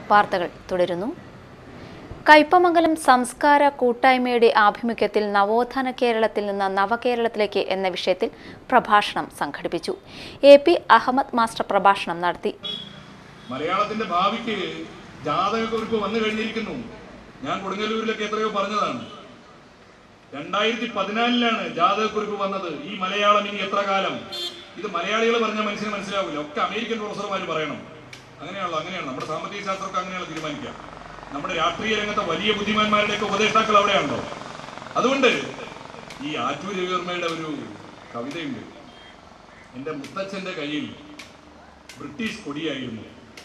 വാർത്തകൾ തുടരുന്നു കയ്പമംഗലം സംസ്കാര കൂട്ടായ്മയുടെ ആഭിമുഖ്യത്തിൽ നവോത്ഥാന കേരളത്തിൽ നിന്ന് നവകേരളത്തിലേക്ക് എന്ന വിഷയത്തിൽ പ്രഭാഷണം സംഘടിപ്പിച്ചു എ പി അഹമ്മദ് മാസ്റ്റർ പ്രഭാഷണം നടത്തി മലയാളത്തിന്റെ ഭാവിക്ക് ജാതകക്കുറിപ്പ് വന്നു കഴിഞ്ഞിരിക്കുന്നു ഞാൻ കൊടുങ്ങല്ലൂരിലൊക്കെ എത്രയോ പറഞ്ഞതാണ് രണ്ടായിരത്തി പതിനാലിലാണ് ജാതകക്കുറിപ്പ് വന്നത് ഈ മലയാളം ഇനി എത്ര കാലം ഇത് മലയാളികൾ പറഞ്ഞാൽ മനുഷ്യന് മനസ്സിലാവില്ല ഒക്കെ അമേരിക്കൻ പ്രൊഫസർമാർ പറയണം അങ്ങനെയാണല്ലോ അങ്ങനെയാണ് നമ്മുടെ സാമ്പത്തിക ശാസ്ത്രമൊക്കെ അങ്ങനെയാണ് തീരുമാനിക്കുക നമ്മുടെ രാഷ്ട്രീയ രംഗത്തെ വലിയ ബുദ്ധിമാന്മാരുടെയൊക്കെ ഉപദേഷ്ടാക്കൾ അവിടെയാണല്ലോ അതുകൊണ്ട് ഈ ആറ്റൂർ രവിവർമ്മയുടെ ഒരു കവിതയുണ്ട് എൻ്റെ മുത്തച്ഛൻ്റെ കയ്യിൽ ബ്രിട്ടീഷ് കൊടിയായിരുന്നു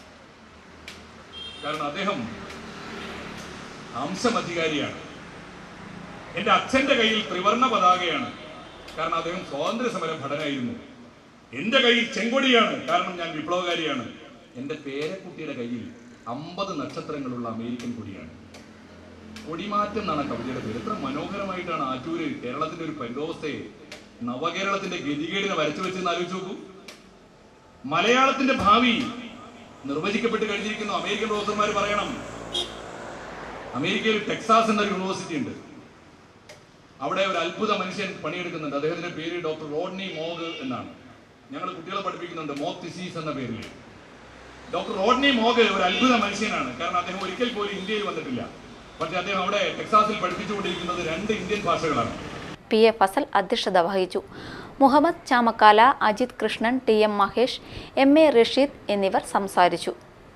കാരണം അദ്ദേഹം അംശമധികാരിയാണ് എൻ്റെ അച്ഛൻ്റെ കയ്യിൽ ത്രിവർണ പതാകയാണ് കാരണം അദ്ദേഹം സ്വാതന്ത്ര്യ സമര ഭടനായിരുന്നു എൻ്റെ കയ്യിൽ ചെങ്കൊടിയാണ് കാരണം ഞാൻ വിപ്ലവകാരിയാണ് എൻ്റെ പേരക്കുട്ടിയുടെ കയ്യിൽ അമ്പത് നക്ഷത്രങ്ങളുള്ള അമേരിക്കൻ കൊടിയാണ് കൊടിമാറ്റം എന്നാണ് ആ കവിതയുടെ പേര് എത്ര മനോഹരമായിട്ടാണ് ആറ്റൂര് കേരളത്തിന്റെ ഒരു പരിതോവസ്ഥയെ നവകേരളത്തിന്റെ ഗതികേടിനെ വരച്ചു വെച്ചെന്ന് ആലോചിച്ച് നോക്കൂ മലയാളത്തിന്റെ ഭാവി നിർവചിക്കപ്പെട്ട് കഴിഞ്ഞിരിക്കുന്നു അമേരിക്കൻ പ്രൊഫസർമാർ പറയണം അമേരിക്കയിൽ ടെക്സാസ് എന്നൊരു യൂണിവേഴ്സിറ്റി ഉണ്ട് അവിടെ ഒരു അത്ഭുത മനുഷ്യൻ പണിയെടുക്കുന്നുണ്ട് അദ്ദേഹത്തിന്റെ പേര് ഡോക്ടർ റോഡ്നി മോഗ് എന്നാണ് ഞങ്ങൾ കുട്ടികളെ പഠിപ്പിക്കുന്നുണ്ട് മോഗ് ഡിസീസ് എന്ന പേരിൽ ഡോക്ടർ റോഡ്നി മോഗ് ഒരു അത്ഭുത മനുഷ്യനാണ് കാരണം അദ്ദേഹം ഒരിക്കൽ പോലും ഇന്ത്യയിൽ വന്നിട്ടില്ല പക്ഷെ അദ്ദേഹം അവിടെ ടെക്സാസിൽ പഠിപ്പിച്ചുകൊണ്ടിരിക്കുന്നത് രണ്ട് ഇന്ത്യൻ ഭാഷകളാണ് പി എ ഫസൽ അധ്യക്ഷത വഹിച്ചു Muhammad Chamakkala Ajith Krishnan T M Mahesh M A Rasheed എന്നിവർ സംസാരിച്ചു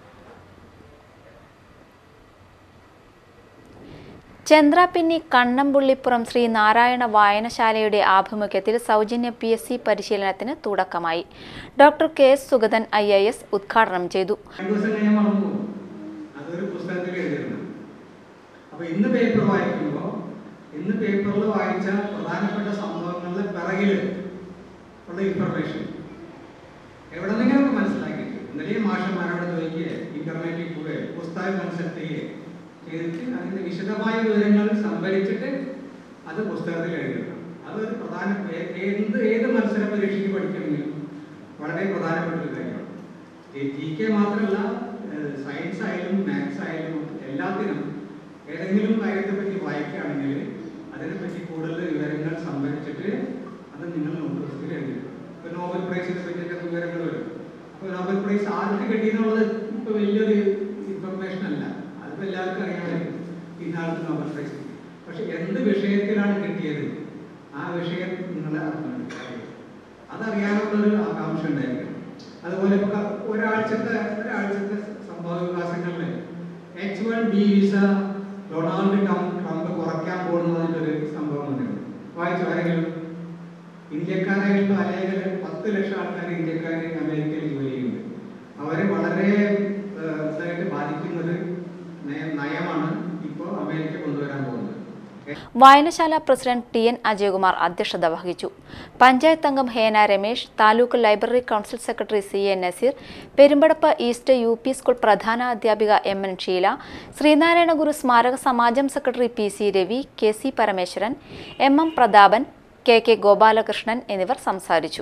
ചന്ദ്രാപിന്നി കണ്ണമ്പുള്ളിപ്പുറം ശ്രീ നാരായണ വായനശാലയുടെ ആഭിമുഖ്യത്തിൽ സൗജന്യ പി എസ് സി പരിശീലനത്തിന് തുടക്കമായി doctor K S Sugathan I A S ഉദ്ഘാടനം ചെയ്തു രണ്ടു ദിവസം കഴിഞ്ഞാൽ മറന്നു പോകും അതൊരു പുസ്തകത്തിൽ എഴുതിയിരുന്നു അപ്പൊ ഇന്ന് പേപ്പർ വായിക്കുമ്പോൾ ഇന്ന് പേപ്പറിൽ വായിച്ച പ്രധാനപ്പെട്ട സംഭവങ്ങളുടെ പിറകില് ഉള്ള ഇൻഫർമേഷൻ എവിടെ നിന്നെങ്കിലും മനസ്സിലാക്കിയിട്ട് ഇന്നലെയും മാഷന്മാരോട് ചോദിക്കുക ഇന്റർനെറ്റിൽ പോവുക പുസ്തകം കൺസെപ്റ്റ് ചെയ്യുക ചെയ്തിട്ട് അതിന്റെ വിശദമായ വിവരങ്ങൾ സംഭരിച്ചിട്ട് അത് പുസ്തകത്തിൽ എഴുതണം അതൊരു പ്രധാന ഏ- എന്ത് ഏത് മത്സര പരീക്ഷയ്ക്ക് പഠിക്കണമെങ്കിലും വളരെ പ്രധാനപ്പെട്ട ഒരു കാര്യമാണ് ജി കെ മാത്രമല്ല സയൻസ് ആയാലും മാത്സ് ആയാലും എല്ലാത്തിനും ഏതെങ്കിലും കാര്യത്തെ പറ്റി വായിക്കുകയാണെങ്കിൽ അതിനെപ്പറ്റി കൂടുതൽ വിവരങ്ങൾ സംഭരിച്ചിട്ട് അത് നിങ്ങൾ നോട്ട് പുസ്തകത്തിൽ എഴുതുക ഇപ്പൊ നോബൽ പ്രൈസിനെ പറ്റിയൊക്കെ വിവരങ്ങൾ വരും അപ്പൊ നോബൽ പ്രൈസ് ആർക്ക് കിട്ടിയെന്നുള്ളത് ഇപ്പൊ വലിയൊരു ഇൻഫർമേഷൻ അല്ല അതിപ്പോ എല്ലാവർക്കും അറിയാമായിരിക്കും ഇന്നാൾക്ക് നോബൽ പ്രൈസ് കിട്ടി. പക്ഷെ എന്ത് വിഷയത്തിലാണ് കിട്ടിയത് ആ വിഷയം നിങ്ങൾ അറിഞ്ഞിരിക്കണം. അതറിയാനുള്ളൊരു ആകാംക്ഷ ഉണ്ടായിരിക്കണം അതുപോലെ ഇപ്പൊ ക- ഒരാഴ്ചത്തെ ഒരാഴ്ചത്തെ സംഭവ വികാസങ്ങളിൽ H one B visa Donald Trump Trump കുറയ്ക്കാൻ പോകുന്നതിന്റെ ഒരു സംഭവം വന്നിട്ടുണ്ട് വായിച്ചു ആരെങ്കിലും ഇന്ത്യക്കാരായിട്ടുള്ള അനേകം പത്ത് ലക്ഷം ആൾക്കാർ ഇന്ത്യക്കാർ അമേരിക്കയിൽ ജോലി ചെയ്യുന്നുണ്ട് അവരെ വളരെ ഏഹ്, ഇതായിട്ട് ബാധിക്കുന്നത് നയ- നയമാണ് ഇപ്പോൾ അമേരിക്ക കൊണ്ടുവരാൻ പോകുന്നത് വായനശാല പ്രസിഡന്റ് ടി എൻ അജയകുമാർ അധ്യക്ഷത വഹിച്ചു പഞ്ചായത്ത് അംഗം Hena Ramesh taluk library council secretary C A Nazeer Perumpadappu east U P school പ്രധാന അധ്യാപിക എം എൻ ഷീല ശ്രീനാരായണ ഗുരു സ്മാരക സമാജം secretary P C Ravi K C Parameswaran M M Prathapan K K Gopalakrishnan എന്നിവർ സംസാരിച്ചു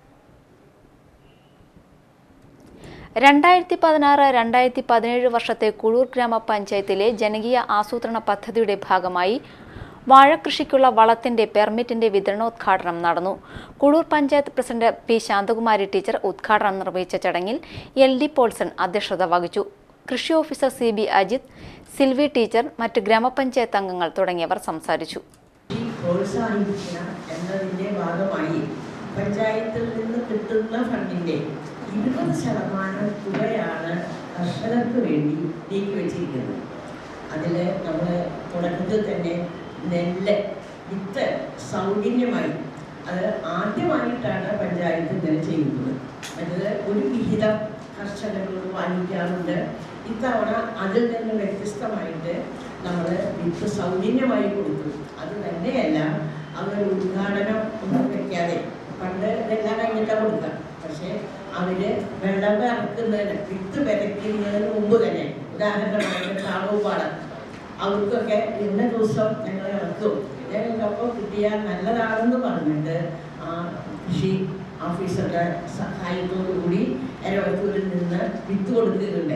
രണ്ടായിരത്തി പതിനാറ് രണ്ടായിരത്തി പതിനേഴ് വർഷത്തെ കുഴൂർ ഗ്രാമപഞ്ചായത്തിലെ ജനകീയ ആസൂത്രണ പദ്ധതിയുടെ ഭാഗമായി വാഴകൃഷിക്കുള്ള വളത്തിന്റെ പെർമിറ്റിന്റെ വിതരണോദ്ഘാടനം നടന്നു Kuzhur panchayat president P Santhakumari teacher ഉദ്ഘാടനം നിർവഹിച്ച ചടങ്ങിൽ എൽ ഡി പോൾസൺ അധ്യക്ഷത വഹിച്ചു കൃഷി officer C B Ajith Silvi teacher മറ്റ് ഗ്രാമപഞ്ചായത്ത് അംഗങ്ങൾ തുടങ്ങിയവർ സംസാരിച്ചു ഈ പ്രോത്സാഹിപ്പിക്കുക എന്നതിൻ്റെ ഭാഗമായി പഞ്ചായത്തിൽ നിന്ന് കിട്ടുന്ന ഫണ്ടിൻ്റെ ഇരുപത് ശതമാനം തുകയാണ് കർഷകർക്ക് വേണ്ടി നീക്കി വെച്ചിരിക്കുന്നത് അതിൽ നമ്മൾ തുടക്കത്തിൽ തന്നെ നെല്ല് വിത്ത് സൗജന്യമായി അത് ആദ്യമായിട്ടാണ് പഞ്ചായത്ത് ഇങ്ങനെ ചെയ്യുന്നത് മറ്റത് ഒരു വിഹിതം കർഷകരോട് വാങ്ങിക്കാറുണ്ട് ഇത്തവണ അതിൽ നിന്ന് വ്യത്യസ്തമായിട്ട് നമ്മൾ വിത്ത് സൗജന്യമായി കൊടുത്തു അത് തന്നെയല്ല അവർ ഉദ്ഘാടനം ഒന്നും വെക്കാതെ പണ്ട് ഇതെല്ലാം കഴിഞ്ഞിട്ടാണ് കൊടുക്കുക പക്ഷേ അവര് വെള്ളം ഇറക്കുന്നതിന് വിത്ത് വിതയ്ക്കുന്നതിന് മുമ്പ് തന്നെ ഉദാഹരണമായിട്ട് താളൂപ്പാടം അവർക്കൊക്കെ ഇന്ന ദിവസം ഞങ്ങൾ ഇറക്കും ഞങ്ങൾക്കപ്പോൾ കിട്ടിയാൽ നല്ലതാണെന്ന് പറഞ്ഞിട്ട് ആ കൃഷി ഓഫീസറുടെ സഹായത്തോടു കൂടി എരവത്തൂരിൽ നിന്ന് വിത്ത് കൊടുക്കുന്നുണ്ട്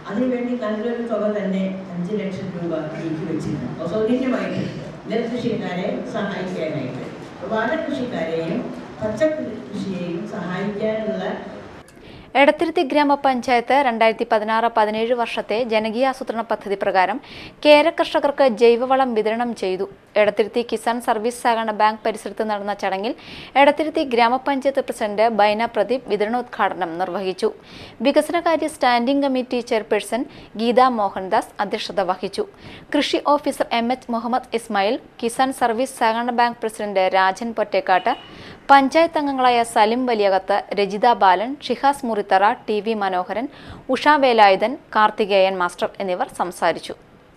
അതിനുവേണ്ടി നല്ലൊരു തുക തന്നെ അഞ്ച് ലക്ഷം രൂപ നീക്കി വെച്ചിരുന്നു സൗജന്യമായിട്ട് നെൽകൃഷിക്കാരെ സഹായിക്കാനായിട്ട് വാഴകൃഷിക്കാരെയും പച്ചക്കൃഷിയെയും സഹായിക്കാനുള്ള എടത്തിരുത്തി ഗ്രാമപഞ്ചായത്ത് രണ്ടായിരത്തി പതിനാറ് പതിനേഴ് വർഷത്തെ ജനകീയാസൂത്രണ പദ്ധതി പ്രകാരം കേര കർഷകർക്ക് ജൈവവളം വിതരണം ചെയ്തു എടത്തിരുത്തി കിസാൻ സർവീസ് സഹകരണ ബാങ്ക് പരിസരത്ത് നടന്ന ചടങ്ങിൽ എടത്തിരുത്തി ഗ്രാമപഞ്ചായത്ത് പ്രസിഡന്റ് ബൈന പ്രദീപ് വിതരണോദ്ഘാടനം നിർവഹിച്ചു വികസനകാര്യ standing committee chairperson Geetha Mohandas അധ്യക്ഷത വഹിച്ചു കൃഷി officer M H Muhammad Ismail Kisan service സഹകരണ ബാങ്ക് പ്രസിഡന്റ് രാജൻ പൊറ്റേക്കാട്ട് പഞ്ചായത്ത് അംഗങ്ങളായ Salim Valiyakath Rajitha Balan Shihas Murithara T V Manoharan Usha Velayudhan Karthikeyan master എന്നിവർ സംസാരിച്ചു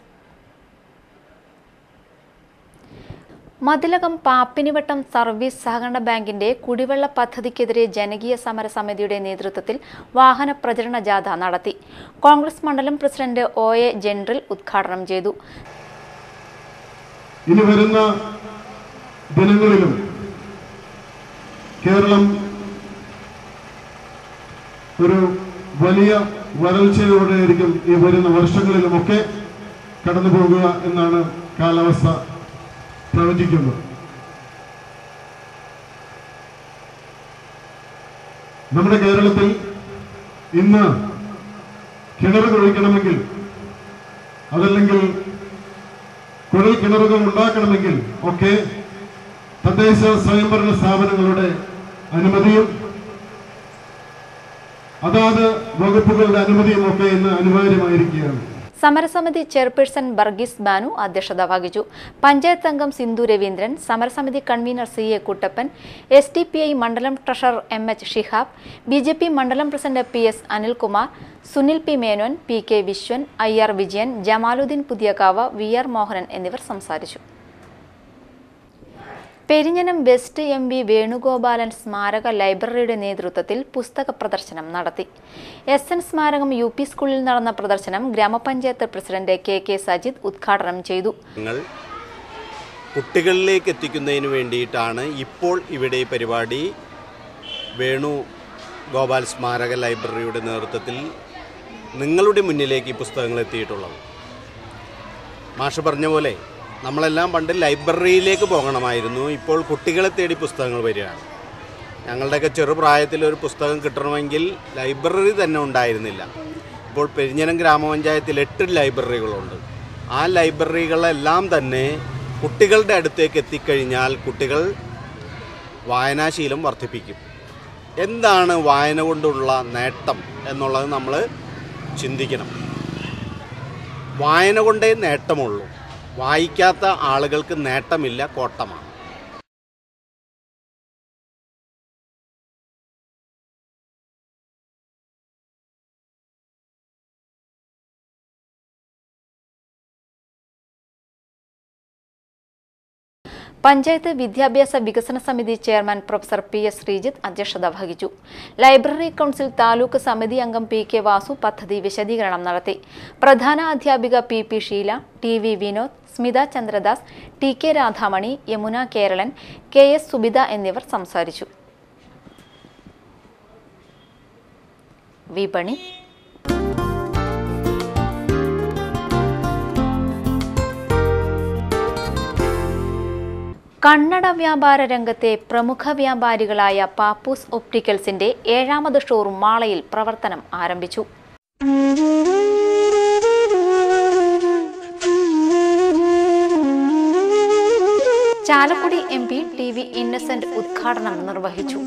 മതിലകം പാപ്പിനിവട്ടം സർവീസ് സഹകരണ ബാങ്കിന്റെ കുടിവെള്ള പദ്ധതിക്കെതിരെ ജനകീയ സമര സമിതിയുടെ നേതൃത്വത്തിൽ വാഹന പ്രചരണ ജാഥ നടത്തി കോൺഗ്രസ് മണ്ഡലം പ്രസിഡന്റ് ഒ എ ജനറൽ ഉദ്ഘാടനം ചെയ്തു ഇനി വരുന്ന ദിനങ്ങളിലും കേരളം ഒരു വലിയ വരൾച്ചയോടെയായിരിക്കും ഈ വരുന്ന വർഷങ്ങളിലുമൊക്കെ കടന്നു പോകുക എന്നാണ് കാലാവസ്ഥ പ്രവചിക്കുന്നത് നമ്മുടെ കേരളത്തിൽ ഇന്ന് കിണർ കുഴിക്കണമെങ്കിൽ അതല്ലെങ്കിൽ കുഴൽ കിണറുകൾ ഉണ്ടാക്കണമെങ്കിൽ ഒക്കെ തദ്ദേശ സ്വയംഭരണ സ്ഥാപനങ്ങളുടെ അനുമതിയും അതാത് വകുപ്പുകളുടെ അനുമതിയും ഒക്കെ ഇന്ന് അനിവാര്യമായിരിക്കുകയാണ് സമരസമിതി ചെയർപേഴ്സൺ ബർഗീസ് ബാനു അധ്യക്ഷത വഹിച്ചു പഞ്ചായത്ത് അംഗം സിന്ധു രവീന്ദ്രൻ സമരസമിതി convener C A Kuttappan S T P I മണ്ഡലം treasurer M H Shihab B J P മണ്ഡലം president P S Anilkumar Sunil P Menon P K Viswan I R Vijayan Jamaluddin Puthiyakavu V R Mohanan എന്നിവർ സംസാരിച്ചു Perinjanam west M V Venugopalan സ്മാരക ലൈബ്രറിയുടെ നേതൃത്വത്തിൽ പുസ്തക പ്രദർശനം നടത്തി എസ് എൻ സ്മാരകം യു പി സ്കൂളിൽ നടന്ന പ്രദർശനം ഗ്രാമപഞ്ചായത്ത് പ്രസിഡന്റ് കെ കെ സജിത് ഉദ്ഘാടനം ചെയ്തു ഞങ്ങൾ കുട്ടികളിലേക്ക് എത്തിക്കുന്നതിന് വേണ്ടിയിട്ടാണ് ഇപ്പോൾ ഇവിടെ ഈ പരിപാടി വേണു ഗോപാൽ സ്മാരക ലൈബ്രറിയുടെ നേതൃത്വത്തിൽ നിങ്ങളുടെ മുന്നിലേക്ക് ഈ പുസ്തകങ്ങൾ എത്തിയിട്ടുള്ളത് മാഷ് പറഞ്ഞ പോലെ നമ്മളെല്ലാം പണ്ട് ലൈബ്രറിയിലേക്ക് പോകണമായിരുന്നു ഇപ്പോൾ കുട്ടികളെ തേടി പുസ്തകങ്ങൾ വരികയാണ് ഞങ്ങളുടെയൊക്കെ ചെറുപ്രായത്തിൽ ഒരു പുസ്തകം കിട്ടണമെങ്കിൽ ലൈബ്രറി തന്നെ ഉണ്ടായിരുന്നില്ല ഇപ്പോൾ പെരിഞ്ഞനം ഗ്രാമപഞ്ചായത്തിൽ എട്ട് ലൈബ്രറികളുണ്ട് ആ ലൈബ്രറികളെല്ലാം തന്നെ കുട്ടികളുടെ അടുത്തേക്ക് എത്തിക്കഴിഞ്ഞാൽ കുട്ടികൾ വായനാശീലം വർദ്ധിപ്പിക്കും എന്താണ് വായന കൊണ്ടുള്ള നേട്ടം എന്നുള്ളത് നമ്മൾ ചിന്തിക്കണം വായന കൊണ്ടേ നേട്ടമുള്ളൂ വായിക്കാത്ത ആളുകൾക്ക് നേട്ടമില്ല കോട്ടമാണ് പഞ്ചായത്ത് വിദ്യാഭ്യാസ വികസന സമിതി chairman professor P S Sreejith അധ്യക്ഷത വഹിച്ചു ലൈബ്രറി കൗൺസിൽ താലൂക്ക് സമിതി അംഗം പി കെ വാസു പദ്ധതി വിശദീകരണം നടത്തി പ്രധാന അധ്യാപിക P P Sheela T V Vinod Smitha Chandradas T K Radhamani Yamuna Keralan K S Subitha എന്നിവർ സംസാരിച്ചു വിപണി കണ്ണട വ്യാപാര രംഗത്തെ പ്രമുഖ വ്യാപാരികളായ പാപ്പൂസ് ഒപ്റ്റിക്കൽസിന്റെ ഏഴാമത് ഷോറൂം മാളയിൽ പ്രവർത്തനം ആരംഭിച്ചു Chalakudy M P T V Innocent ഉദ്ഘാടനം നിർവഹിച്ചു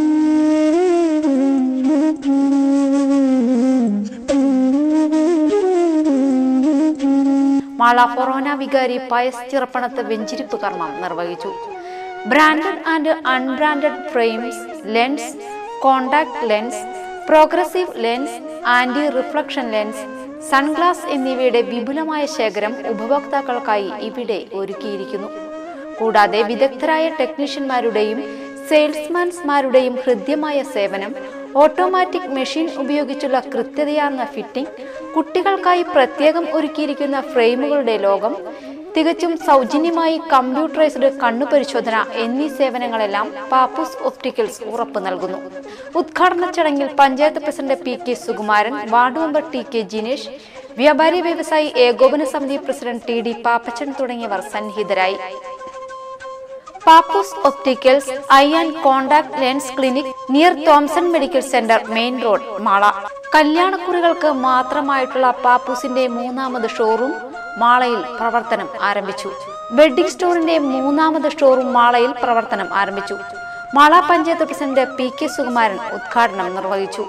മാള ഫൊറോന വികാരി പയസ് ചിറപ്പണത്ത് വെഞ്ചിരിപ്പ് കർമ്മം നിർവഹിച്ചു branded and unbranded frames lens contact lens progressive lens anti reflection lens sunglass എന്നിവയുടെ വിപുലമായ ശേഖരം ഉപഭോക്താക്കൾക്കായി ഇവിടെ ഒരുക്കിയിരിക്കുന്നു കൂടാതെ വിദഗ്ധരായ ടെക്നീഷ്യന്മാരുടെയും സെയിൽസ്മാൻസ്മാരുടെയും ഹൃദ്യമായ സേവനം ഓട്ടോമാറ്റിക് മെഷീൻ ഉപയോഗിച്ചുള്ള കൃത്യതയാർന്ന ഫിറ്റിംഗ് കുട്ടികൾക്കായി പ്രത്യേകം ഒരുക്കിയിരിക്കുന്ന ഫ്രെയിമുകളുടെ ലോകം തികച്ചും സൗജന്യമായി കമ്പ്യൂട്ടറൈസ്ഡ് കണ്ണു പരിശോധന എന്നീ സേവനങ്ങളെല്ലാം പാപ്പൂസ് ഒപ്റ്റിക്കൽസ് ഉറപ്പു നൽകുന്നു ഉദ്ഘാടന ചടങ്ങിൽ panchayat president P K Sukumaran ward member T K Jinesh വ്യാപാരി വ്യവസായി ഏകോപന സമിതി പ്രസിഡന്റ് ടി ഡി പാപ്പച്ചൻ തുടങ്ങിയവർ സന്നിഹിതരായി Pappoos opticals eye and contact lens clinic near Thomson medical centre main road Mala കല്യാണക്കുറികൾക്ക് മാത്രമായിട്ടുള്ള പാപ്പൂസിന്റെ മൂന്നാമത് ഷോറൂം മാളയിൽ പ്രവർത്തനം ആരംഭിച്ചു വെഡ്ഡിംഗ് സ്റ്റോറിന്റെ മൂന്നാമത് ഷോറൂം മാളയിൽ പ്രവർത്തനം ആരംഭിച്ചു Mala panchayat president P K Sukumaran ഉദ്ഘാടനം നിർവഹിച്ചു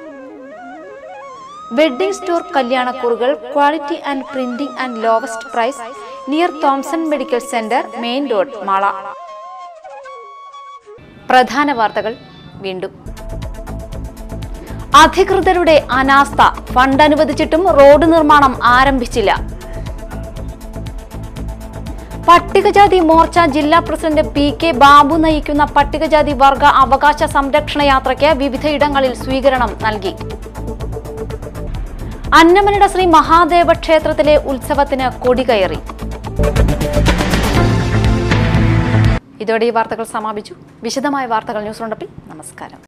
വെഡ്ഡിംഗ് സ്റ്റോർ കല്യാണക്കുറുകൾ quality and printing and lowest price near Thomson medical centre main road Mala പ്രധാന വാർത്തകൾ വീണ്ടും അധികൃതരുടെ അനാസ്ഥ ഫണ്ട് അനുവദിച്ചിട്ടും റോഡ് നിർമ്മാണം ആരംഭിച്ചില്ല പട്ടികജാതി മോർച്ച ജില്ലാ പ്രസിഡന്റ് പി കെ ബാബു നയിക്കുന്ന പട്ടികജാതി വർഗ അവകാശ സംരക്ഷണ യാത്രയ്ക്ക് വിവിധയിടങ്ങളിൽ സ്വീകരണം നൽകി അന്നമനട ശ്രീ മഹാദേവ ക്ഷേത്രത്തിലെ ഉത്സവത്തിന് കൊടികയറി ഇതോടെ ഈ വാർത്തകൾ സമാപിച്ചു വിശദമായ വാർത്തകൾ ന്യൂസ് റൗണ്ടപ്പിൽ നമസ്കാരം